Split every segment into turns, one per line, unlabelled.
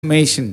transformation.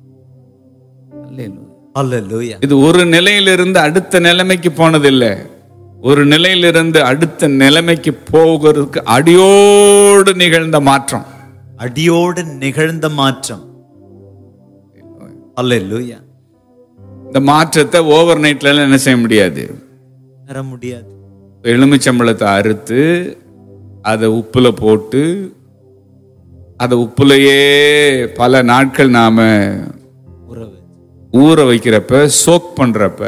Hallelujah.
இது ஒரு நிலையிலிருந்து அடுத்த நிலைமைக்கு போனதில்லை ஒரு நிலையிலிருந்து அடுத்த நிலைமைக்கு போகிறதுக்கு அடியோடு நிகழ்ந்த மாற்றம்
அடியோடு நிகழ்ந்த மாற்றம் Hallelujah.
இந்த மாற்றத்தை ஓவர் நைட்ல என்ன செய்ய முடியாது
வர முடியாது
எலுமிச்சம்பழத்தை அறுத்து அதை உப்புல போட்டு அதை உப்புலையே பல நாட்கள் நாம
உறவு
ஊற வைக்கிறப்ப சோக் பண்றப்ப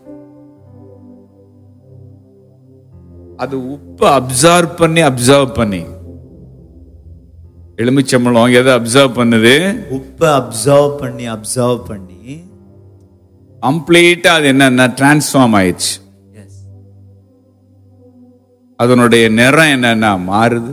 அது உப்பை அப்சர்வ் பண்ணி அப்சர்வ் பண்ணி எலுமிச்சம்பழம் எதை அப்சர்வ் பண்ணுது
உப்பை அப்சர்வ் பண்ணி அப்சர்வ் பண்ணி
கம்ப்ளீட்டா அது என்னன்னா டிரான்ஸ்ஃபார்ம் ஆயிடுச்சு
எஸ்
அதனுடைய நிறம் என்னன்னா மாறுது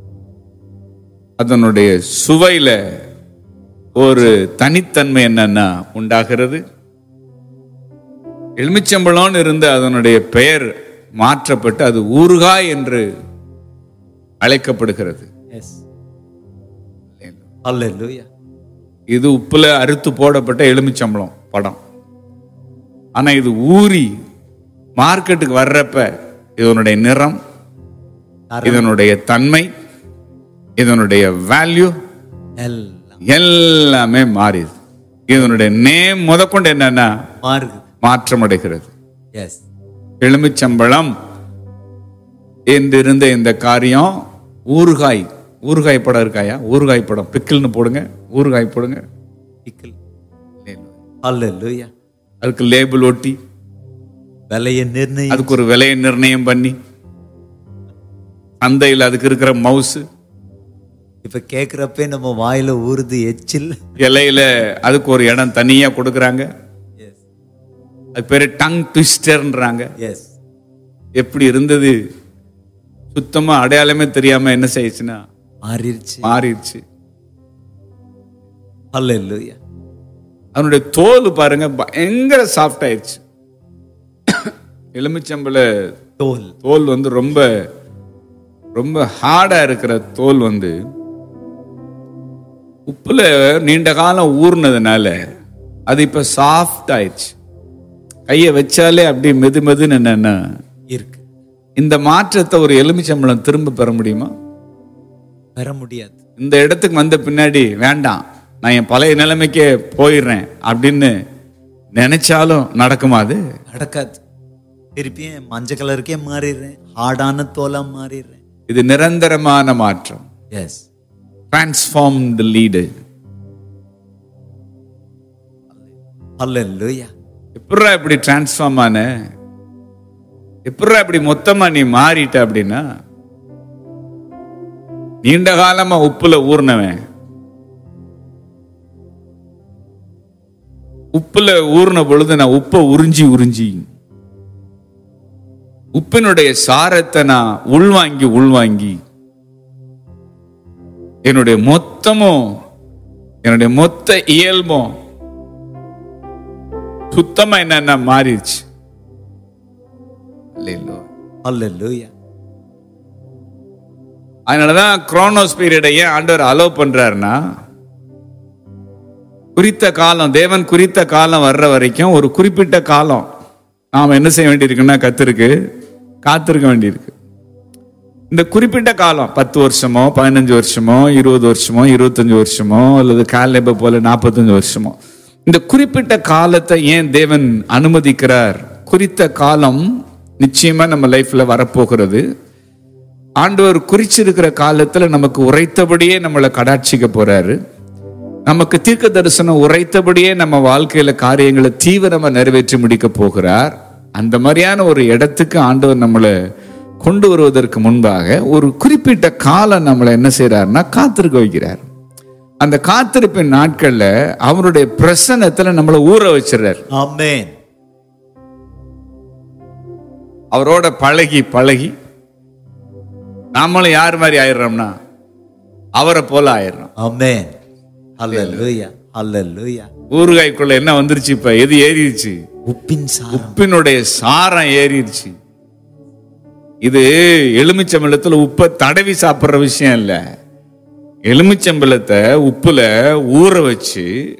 அதனுடைய சுவையில ஒரு தனித்தன்மை என்னன்னா உண்டாகிறது எலுமிச்சம்பழம்னு இருந்த அதனுடைய பெயர் மாற்றப்பட்டு அது ஊறுகாய் என்று அழைக்கப்படுகிறது
எஸ் Hallelujah.
இது உப்புல அறுத்து போடப்பட்ட எலுமிச்சம்பழம் படம் ஆனா இது ஊறி மார்க்கெட்டுக்கு வர்றப்ப இதனுடைய நிறம் இதனுடைய தன்மை இதனுடைய வேல்யூ
எல்லாம்
எல்லாமே மாறிது இதனுடைய நேம் முதற்கொண்டு என்னன்னா
மாறுது
மாற்றம் அடைகிறது
எஸ்
எலுமிச்சம்பழம் என்றிருந்த இந்த காரியம் ஊறுகாய் ஊறுகாய் படம் இருக்காயா ஊறுகாய் படம் பிக்கிள்னு போடுங்க ஊறுகாய் போடுங்க
இக்கல் Hallelujah.
அதுக்கு லேபிள் ஒட்டி
விலையை நிர்ணயம்
அதுக்கு ஒரு விலையை நிர்ணயம் பண்ணி சந்தையில் அதுக்கு இருக்கிற மவுஸ்
இப்ப கேக்குறப்பே நம்ம வாயில ஊறுது எச்சில்
இலையில அதுக்கு ஒரு இடம் தனியா கொடுக்குறாங்க
எஸ்
அது பேரு டங் ட்விஸ்டர்ன்றாங்க
எஸ்
எப்படி இருந்தது சுத்தமா அடையாளமே தெரியாம என்ன செய்யுச்சுன்னா
மாறிடுச்சு
மாறிடுச்சு
Hallelujah.
அதனுடைய தோல் பாருங்க பயங்கர சாஃப்ட் ஆயிடுச்சு எலுமிச்சம்பழ
தோல்
தோல் வந்து ரொம்ப ரொம்ப ஹார்டா இருக்கிற தோல் வந்து உப்புல நீண்ட காலம் ஊர்னதுனால அது இப்ப சாஃப்ட் ஆயிடுச்சு கையை வச்சாலே அப்படியே மெது மெதுன்னு என்னன்னா
இருக்கு
இந்த மாற்றத்தை ஒரு எலுமிச்சம்பழம் திரும்ப பெற முடியுமா
பெற முடியாது
இந்த இடத்துக்கு வந்த பின்னாடி வேண்டாம் நான் என் பழைய நிலைமைக்கே போயிடுறேன் அப்படின்னு நினைச்சாலும் நடக்குமா அது
நடக்காது திருப்பியும் மஞ்சள் கலருக்கே மாறிடுறேன் ஹார்டான தோலா மாறிடுறேன்
இது நிரந்தரமான மாற்றம்
எஸ்
டிரான்ஸ்ஃபார்ம்டு லீடு
Hallelujah.
எப்படா இப்படி டிரான்ஸ்ஃபார்ம் ஆன எப்படா இப்படி மொத்தமா நீ மாறிட்ட அப்படின்னா நீண்ட காலமா உப்புல ஊர்னவன் உப்புல ஊர்ன பொழுது நான் உப்பை உறிஞ்சி உறிஞ்சி உப்பினுடைய சாரத்தை நான் உள்வாங்கி உள்வாங்கி என்னுடைய மொத்தமும் என்னுடைய மொத்த இயல்பும் சுத்தமா என்னன்னா மாறிடுச்சு இல்லைங்களோ
Hallelujah.
அதனாலதான் குரோனோஸ் பீரியடை ஏன் ஆண்டவர் அலோவ் பண்றாருன்னா குறித்த காலம் தேவன் குறித்த காலம் வர்ற வரைக்கும் ஒரு குறிப்பிட்ட காலம் நாம் என்ன செய்ய வேண்டியிருக்குன்னா கத்திருக்கு காத்திருக்க வேண்டியிருக்கு இந்த குறிப்பிட்ட காலம் பத்து வருஷமோ பதினஞ்சு வருஷமோ இருபது வருஷமோ இருபத்தஞ்சு வருஷமோ அல்லது காலேப போல நாற்பத்தஞ்சு வருஷமோ இந்த குறிப்பிட்ட காலத்தை ஏன் தேவன் அனுமதிக்கிறார் குறித்த காலம் நிச்சயமா நம்ம லைஃப்ல வரப்போகிறது ஆண்டவர் குறிச்சிருக்கிற காலத்துல நமக்கு உரைத்தபடியே நம்மளை கடாட்சிக்க போறாரு நமக்கு தீர்க்க தரிசனம் உரைத்தபடியே நம்ம வாழ்க்கையில காரியங்களை தீவிரமா நிறைவேற்றி முடிக்க போகிறார் அந்த மாதிரியான ஒரு இடத்துக்கு ஆண்டவர் நம்மளை கொண்டு வருவதற்கு முன்பாக ஒரு குறிப்பிட்ட காலம் நம்மளை என்ன செய்யறாருன்னா காத்திருக்க வைக்கிறார் அந்த காத்திருப்பின் நாட்கள்ல அவருடைய பிரசன்னத்துல நம்மளை ஊற வச்சிடுறார்
Amen.
அவரோட பழகி பழகி நாமளும் யார் மாதிரி ஆயிடுறோம்னா அவரை போல ஆயிடுறோம்
Amen. Hallelujah. Hallelujah.
ஊறுகாய்க்குள்ள என்ன வந்துருச்சு இப்ப எது ஏறிடுச்சு
உப்பின் சாரம்
உப்பினுடைய சாரம் ஏறிடுச்சு இது எலுமிச்சம்பழத்துல உப்பை தடவி சாப்பிடுற விஷயம் இல்ல எலுமிச்சம்பழத்தை உப்புல ஊற வச்சு